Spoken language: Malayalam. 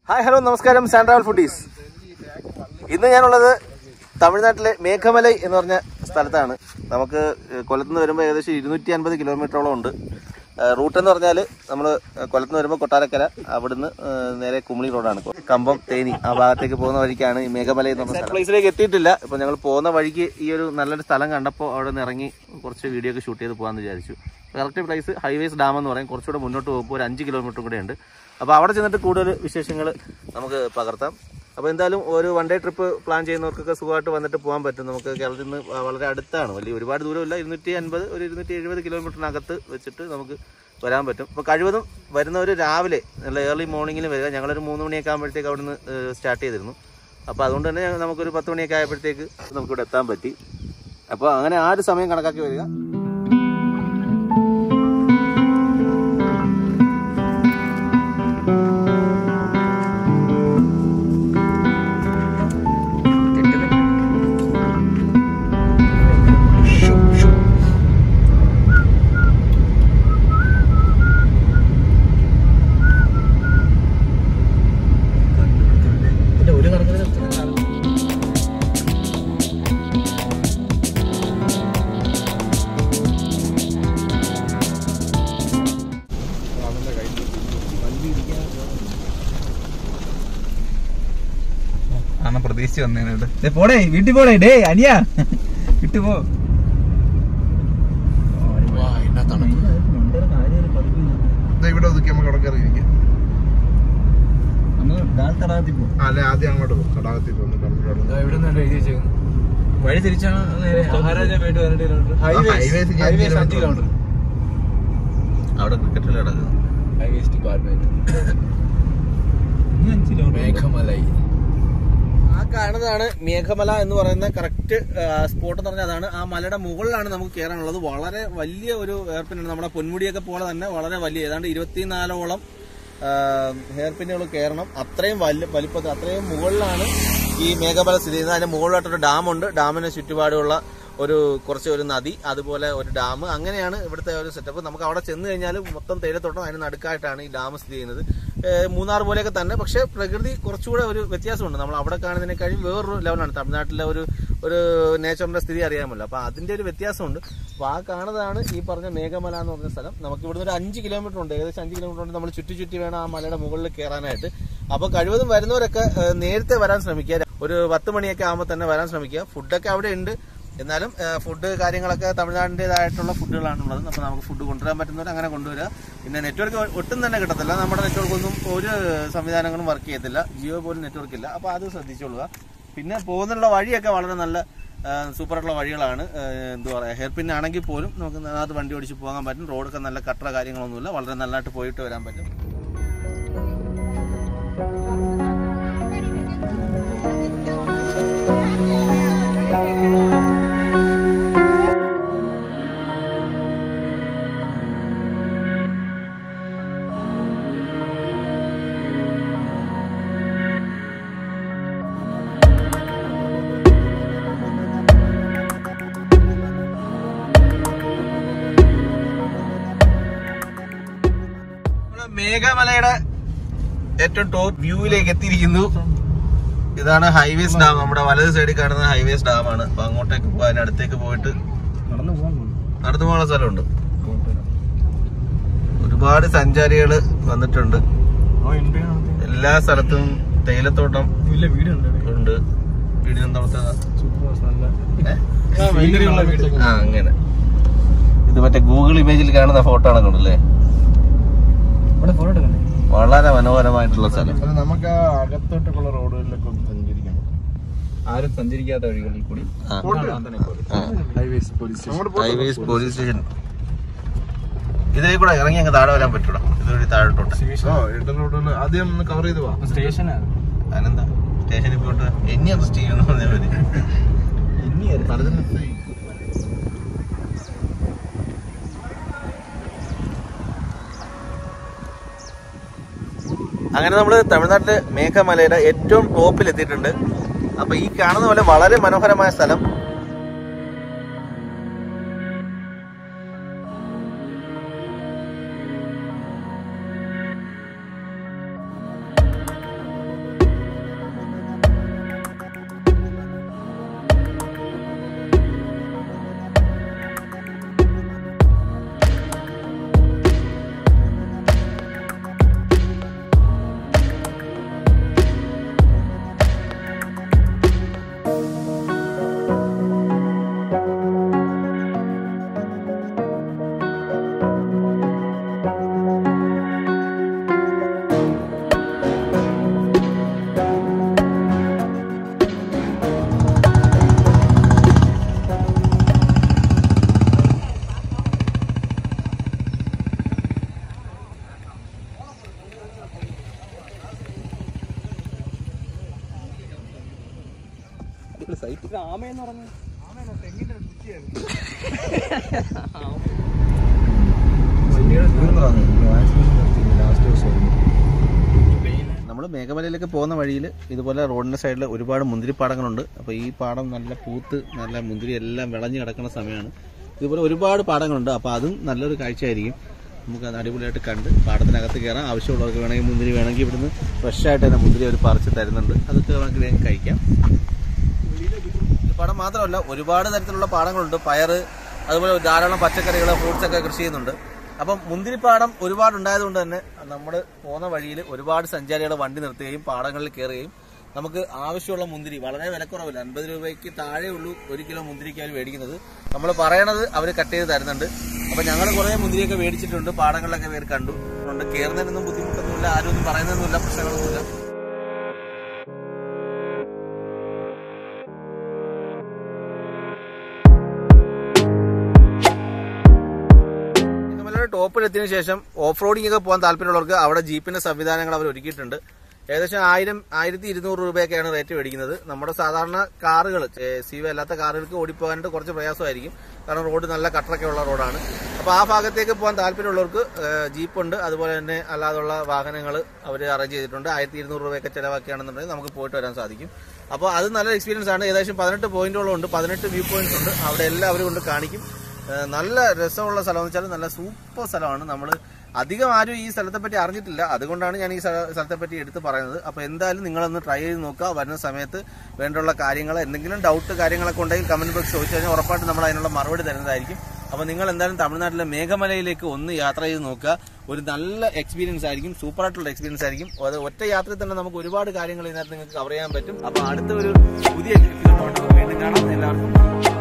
ഹായ് ഹലോ നമസ്കാരം സാൻട്രാവൽ ഫുഡീസ് ഇന്ന് ഞാനുള്ളത് തമിഴ്നാട്ടിലെ മേഘമലൈ എന്ന് പറഞ്ഞ സ്ഥലത്താണ് നമുക്ക് കൊല്ലത്തുനിന്ന് വരുമ്പോൾ ഏകദേശം ഇരുന്നൂറ്റി അൻപത് കിലോമീറ്ററോളം ഉണ്ട് റൂട്ട് എന്ന് പറഞ്ഞാൽ നമ്മൾ കൊല്ലത്തുനിന്ന് വരുമ്പോൾ കൊട്ടാരക്കര അവിടുന്ന് ആ, നേരെ കുമളി റോഡാണ് കമ്പം തേനി ആ ഭാഗത്തേക്ക് പോകുന്ന വഴിക്കാണ് ഈ മേഘമലൈ എന്ന് പറഞ്ഞ പ്ലേസിലേക്ക് എത്തിയിട്ടില്ല ഇപ്പൊ ഞങ്ങൾ പോകുന്ന വഴിക്ക് ഈ ഒരു നല്ലൊരു സ്ഥലം കണ്ടപ്പോൾ അവിടെ നിന്ന് ഇറങ്ങി കുറച്ച് വീഡിയോ ഒക്കെ ഷൂട്ട് ചെയ്ത് പോകാമെന്ന് വിചാരിച്ചു കറക്റ്റ് പ്ലേസ് ഹൈവേസ് ഡാം എന്ന് പറയും കുറച്ചുകൂടെ മുന്നോട്ട് പോകുമ്പോൾ ഒരു അഞ്ച് കിലോമീറ്റർ കൂടെ ഉണ്ട് അപ്പോൾ അവിടെ ചെന്നിട്ട് കൂടുതൽ വിശേഷങ്ങൾ നമുക്ക് പകർത്താം അപ്പോൾ എന്തായാലും ഒരു വൺ ഡേ ട്രിപ്പ് പ്ലാൻ ചെയ്യുന്നവർക്കൊക്കെ സുഖമായിട്ട് വന്നിട്ട് പോകാൻ പറ്റും നമുക്ക് കേരളത്തിൽ നിന്ന് വളരെ അടുത്താണ് വലിയ ഒരുപാട് ദൂരമില്ല ഇരുന്നൂറ്റി അൻപത് ഒരു ഇരുന്നൂറ്റി എഴുപത് കിലോമീറ്ററിനകത്ത് വെച്ചിട്ട് നമുക്ക് വരാൻ പറ്റും അപ്പോൾ കഴിവതും വരുന്നവർ രാവിലെ നല്ല ഏർലി മോർണിംഗിൽ വരിക ഞങ്ങളൊരു മൂന്ന് മണിയൊക്കെ ആകുമ്പോഴത്തേക്ക് അവിടെ നിന്ന് സ്റ്റാർട്ട് ചെയ്തിരുന്നു അപ്പോൾ അതുകൊണ്ട് തന്നെ ഞങ്ങൾ- നമുക്കൊരു പത്ത് മണിയൊക്കെ ആയപ്പോഴത്തേക്ക് നമുക്കിവിടെ എത്താൻ പറ്റി അപ്പോൾ അങ്ങനെ ആ ഒരു സമയം കണക്കാക്കി വരിക ഒരു കണക്കിന് ആണ് പ്രതീക്ഷിച്ച് വന്നേനോട് പോടേ വീട്ടിൽ പോടേ ഡേ അനിയാ വിട്ടു പോ ഇവിടെ ഒതുക്കി നമുക്ക് അവിടെ കയറി ഇരിക്കാം അല്ലെ ആദ്യം അങ്ങോട്ട് പോകും കടാകത്തിൽ പോകുന്നു കടന്നിട്ട് വഴി തിരിച്ചാണ് നേരെ മഹാരാജാപേട്ട് വരേണ്ടി ഹൈവേസ് ഞാൻ കിലോമീറ്റർ അവിടെ ക്രിക്കറ്റിൽ കിടക്കുന്നത് ഹൈവേസ് ഡിപ്പാർട്ട്മെന്റ് മേഘമലൈ ആ കാണുന്നതാണ് മേഘമല എന്ന് പറയുന്ന കറക്റ്റ് സ്പോട്ട് എന്ന് പറഞ്ഞാൽ അതാണ് ആ മലയുടെ മുകളിലാണ് നമുക്ക് കയറാനുള്ളത് വളരെ വലിയ ഒരു ഹെയർപിന്നാണ് നമ്മുടെ പൊന്മുടിയൊക്കെ പോലെ തന്നെ വളരെ വലിയ ഏതാണ്ട് ഇരുപത്തിനാലോളം ഹെയർപിന്നുകൾ കയറണം അത്രയും വലിയ വലിപ്പത്തിൽ അത്രയും മുകളിലാണ് ഈ മേഘമല സ്ഥിതി ചെയ്യുന്നത് അതിന്റെ മുകളിലായിട്ടൊരു ഡാമുണ്ട് ഡാമിന് ചുറ്റുപാടുള്ള ഒരു കുറച്ച് ഒരു നദി അതുപോലെ ഒരു ഡാം അങ്ങനെയാണ് ഇവിടുത്തെ ഒരു സെറ്റപ്പ് നമുക്ക് അവിടെ ചെന്ന് കഴിഞ്ഞാൽ മൊത്തം തേയിലത്തോട്ടം അതിന് നടുക്കായിട്ടാണ് ഈ ഡാം സ്ഥിതി ചെയ്യുന്നത് ഏഹ് മൂന്നാർ പോലെയൊക്കെ തന്നെ പക്ഷേ പ്രകൃതി കുറച്ചുകൂടെ ഒരു വ്യത്യാസമുണ്ട് നമ്മൾ അവിടെ കാണുന്നതിനേക്കാളും വേറൊരു ലെവലാണ് തമിഴ്നാട്ടിലെ ഒരു ഒരു നേച്ചറിന്റെ സ്ഥിതി അറിയാമല്ലോ അപ്പൊ അതിന്റെ ഒരു വ്യത്യാസമുണ്ട് അപ്പൊ ആ കാണുന്നതാണ് ഈ പറഞ്ഞ മേഘമല എന്ന് പറഞ്ഞ സ്ഥലം നമുക്ക് ഇവിടുന്ന് ഒരു അഞ്ച് കിലോമീറ്റർ ഉണ്ട് ഏകദേശം അഞ്ച് കിലോമീറ്റർ ഉണ്ട് നമ്മൾ ചുറ്റി ചുറ്റി വേണം ആ മലയുടെ മുകളിൽ കയറാനായിട്ട് അപ്പൊ കഴിവതും വരുന്നവരൊക്കെ ഏഹ് നേരത്തെ വരാൻ ശ്രമിക്കുക ഒരു പത്ത് മണിയൊക്കെ ആകുമ്പോൾ തന്നെ വരാൻ ശ്രമിക്കുക ഫുഡൊക്കെ അവിടെ ഉണ്ട് എന്നാലും ഫുഡ് കാര്യങ്ങളൊക്കെ തമിഴ്നാടിൻ്റെതായിട്ടുള്ള ഫുഡുകളാണുള്ളത് അപ്പോൾ നമുക്ക് ഫുഡ് കൊണ്ടുവരാൻ പറ്റുന്നവർ അങ്ങനെ കൊണ്ടുവരിക പിന്നെ നെറ്റ്വർക്ക് ഒട്ടും തന്നെ കിട്ടത്തില്ല നമ്മുടെ നെറ്റ്വർക്ക് ഒന്നും ഒരു സംവിധാനങ്ങളും വർക്ക് ചെയ്യത്തില്ല ജിയോ പോലും നെറ്റ്വർക്ക് ഇല്ല അപ്പോൾ അത് ശ്രദ്ധിച്ചോളുക പിന്നെ പോകുന്നുള്ള വഴിയൊക്കെ വളരെ നല്ല സൂപ്പറായിട്ടുള്ള വഴികളാണ് ആ, എന്തുവാ പറയുക ഹെയർ പിൻ ആണെങ്കിൽ പോലും നമുക്ക് അതിനകത്ത് വണ്ടി ഓടിച്ച് പോകാൻ പറ്റും റോഡൊക്കെ നല്ല കട്ടറ കാര്യങ്ങളൊന്നുമില്ല വളരെ നല്ലതായിട്ട് പോയിട്ട് വരാൻ പറ്റും നമ്മള് മേഘമലയുടെ ഏറ്റവും ടോപ്പ് വ്യൂവിലേക്ക് എത്തിയിരിക്കുന്നു ഇതാണ് ഹൈവേസ് ഡാം നമ്മുടെ വലത് സൈഡിൽ കാണുന്ന ഹൈവേസ് ഡാം ആണ് അപ്പൊ അങ്ങോട്ടേക്ക് പോകാൻ അതിന്റെ അടുത്തേക്ക് പോയിട്ട് നടന്നു പോകാൻ നടന്നു പോകുന്ന സ്ഥലമുണ്ട് ഒരുപാട് സഞ്ചാരികൾ വന്നിട്ടുണ്ട് എല്ലാ സ്ഥലത്തും തേയിലത്തോട്ടം ഇല്ല വീടുണ്ട് ഉണ്ട് വീടിനെന്താമത്തെ സൂപ്പർ ആ അങ്ങനെ ഇത് മറ്റേ ഗൂഗിൾ ഇമേജിൽ കാണുന്ന ഫോട്ടോ ആണ് കണ്ടല്ലേ ഇവിടെ ഫോട്ടോ എടുക്കണ്ടേ വളരെ മനോഹരമായിട്ടുള്ള സ്ഥലം നമുക്ക് ആ അകത്തോട്ടൊക്കെയുള്ള റോഡുകളിലൊക്കെ ഒന്ന് സഞ്ചരിക്കണം ആരും സഞ്ചരിക്കാത്ത വഴികളിൽ കൂടി ആ. ആ. Highways police highways police station ഇതിലേ കൂടെ ഇറങ്ങി അങ്ങ് താഴെ വരാൻ പറ്റൂടാ ഇതുവഴി താഴോട്ടോട്ടെ ഓ ഇട റോഡുകൾ ആദ്യം ഒന്ന് കവർ ചെയ്ത് പോവാം സ്റ്റേഷനാണ് അതിനെന്താ സ്റ്റേഷനിൽ പോയിട്ട് എന്നെ അറസ്റ്റ് ചെയ്യുമെന്ന് പറഞ്ഞാൽ മതി സ്ഥലത്തിന് അങ്ങനെ നമ്മൾ തമിഴ്നാട്ടിലെ മേഘമലയുടെ ഏറ്റവും ടോപ്പിൽ എത്തിയിട്ടുണ്ട് അപ്പൊ ഈ കാണുന്ന പോലെ വളരെ മനോഹരമായ സ്ഥലം അടിപൊളി സൈറ്റ് ആമയെന്ന് പറഞ്ഞു ലാസ്റ്റ് ദിവസമായിരുന്നു നമ്മൾ മേഘമലയിലേക്ക് പോകുന്ന വഴിയിൽ ഇതുപോലെ റോഡിന്റെ സൈഡിൽ ഒരുപാട് മുന്തിരിപ്പാടങ്ങളുണ്ട് അപ്പോൾ ഈ പാടം നല്ല പൂത്ത് നല്ല മുന്തിരി എല്ലാം വിളഞ്ഞു കിടക്കുന്ന സമയമാണ് ഇതുപോലെ ഒരുപാട് പാടങ്ങളുണ്ട് അപ്പോൾ അതും നല്ലൊരു കാഴ്ചയായിരിക്കും നമുക്ക് അത് അടിപൊളിയായിട്ട് കണ്ട് പാടത്തിനകത്ത് കയറാം ആവശ്യമുള്ളവർക്ക് വേണമെങ്കിൽ മുന്തിരി വേണമെങ്കിൽ ഇവിടുന്ന് ഫ്രഷ് ആയിട്ട് തന്നെ മുന്തിരി അവർ പറിച്ച് തരുന്നുണ്ട് അതൊക്കെ നമുക്ക് വേഗം കഴിക്കാം ഈ പാടം മാത്രമല്ല ഒരുപാട് തരത്തിലുള്ള പാടങ്ങളുണ്ട് പയറ് അതുപോലെ ധാരാളം പച്ചക്കറികൾ ഫ്രൂട്ട്സ് ഒക്കെ കൃഷി ചെയ്യുന്നുണ്ട് അപ്പം മുന്തിരിപ്പാടം ഒരുപാട് ഉണ്ടായതുകൊണ്ട് തന്നെ നമ്മൾ പോകുന്ന വഴിയിൽ ഒരുപാട് സഞ്ചാരികൾ വണ്ടി നിർത്തുകയും പാടങ്ങളിൽ കയറുകയും നമുക്ക് ആവശ്യമുള്ള മുന്തിരി വളരെ വിലക്കുറവില്ല അൻപത് രൂപയ്ക്ക് താഴെ ഉള്ളൂ ഒരു കിലോ മുന്തിരിക്ക് അവർ മേടിക്കുന്നത് നമ്മൾ പറയണത് അവർ കട്ട് ചെയ്ത് തരുന്നുണ്ട് അപ്പം ഞങ്ങൾ കുറേ മുന്തിരിയൊക്കെ മേടിച്ചിട്ടുണ്ട് പാടങ്ങളിലൊക്കെ പേര് കണ്ടു അതുകൊണ്ട് കയറുന്നതിനൊന്നും ബുദ്ധിമുട്ടൊന്നുമില്ല ആരും ഒന്നും പറയുന്നതൊന്നുമില്ല പ്രശ്നങ്ങളൊന്നുമില്ല മലയുടെ ടോപ്പിലെത്തിയതിനു ശേഷം ഓഫ് റോഡിംഗ് ഒക്കെ പോകാൻ താല്പര്യമുള്ളവർക്ക് അവിടെ ജീപ്പിന്റെ സംവിധാനങ്ങൾ അവർ ഒരുക്കിയിട്ടുണ്ട് ഏകദേശം ആയിരം ആയിരത്തി ഇരുന്നൂറ് രൂപയൊക്കെയാണ് റേറ്റ് മേടിക്കുന്നത് നമ്മുടെ സാധാരണ കാറുകൾ സി വി അല്ലാത്ത കാറുകൾക്ക് ഓടിപ്പോകാനായിട്ട് കുറച്ച് പ്രയാസമായിരിക്കും കാരണം റോഡ് നല്ല കട്ടറൊക്കെ ഉള്ള റോഡാണ് അപ്പോൾ ആ ഭാഗത്തേക്ക് പോകാൻ താല്പര്യമുള്ളവർക്ക് ജീപ്പുണ്ട് അതുപോലെ തന്നെ അല്ലാതുള്ള വാഹനങ്ങൾ അവർ അറേഞ്ച് ചെയ്തിട്ടുണ്ട് ആയിരത്തി ഇരുന്നൂറ് രൂപയൊക്കെ ചിലവാക്കുകയാണെന്നുണ്ടെങ്കിൽ നമുക്ക് പോയിട്ട് വരാൻ സാധിക്കും അപ്പോൾ അത് നല്ലൊരു എക്സ്പീരിയൻസ് ആണ് ഏകദേശം പതിനെട്ട് പോയിന്റുകളും ഉണ്ട് പതിനെട്ട് വ്യൂ പോയിന്റ്സ് ഉണ്ട് അവിടെ എല്ലാം അവർ കൊണ്ട് കാണിക്കും ഏഹ് നല്ല രസമുള്ള സ്ഥലം എന്ന് വെച്ചാൽ നല്ല സൂപ്പർ സ്ഥലമാണ് നമ്മൾ അധികം ആരും ഈ സ്ഥലത്തെ പറ്റി അറിഞ്ഞിട്ടില്ല അതുകൊണ്ടാണ് ഞാൻ ഈ സ്ഥല- സ്ഥലത്തെ പറ്റി എടുത്ത് പറയുന്നത് അപ്പോൾ എന്തായാലും നിങ്ങളൊന്ന് ട്രൈ ചെയ്ത് നോക്കുക വരുന്ന സമയത്ത് വേണ്ടുള്ള കാര്യങ്ങൾ എന്തെങ്കിലും ഡൗട്ട് കാര്യങ്ങളൊക്കെ ഉണ്ടെങ്കിൽ കമന്റ് ബോക്സ് ചോദിച്ചു കഴിഞ്ഞാൽ ഉറപ്പായിട്ട് നമ്മൾ അതിനുള്ള മറുപടി തരുന്നതായിരിക്കും അപ്പോൾ നിങ്ങൾ എന്തായാലും തമിഴ്നാട്ടിലെ മേഘമലയിലേക്ക് ഒന്ന് യാത്ര ചെയ്ത് നോക്കുക ഒരു നല്ല എക്സ്പീരിയൻസ് ആയിരിക്കും സൂപ്പർ ആയിട്ടുള്ള എക്സ്പീരിയൻസ് ആയിരിക്കും അത് ഒറ്റ യാത്രയിൽ തന്നെ നമുക്ക് ഒരുപാട് കാര്യങ്ങൾ ഇതിനകത്ത് നിങ്ങൾക്ക് കവർ ചെയ്യാൻ പറ്റും അപ്പോൾ അടുത്ത ഒരു പുതിയ എപ്പിസോഡ് വീണ്ടും കാണാം എല്ലാവർക്കും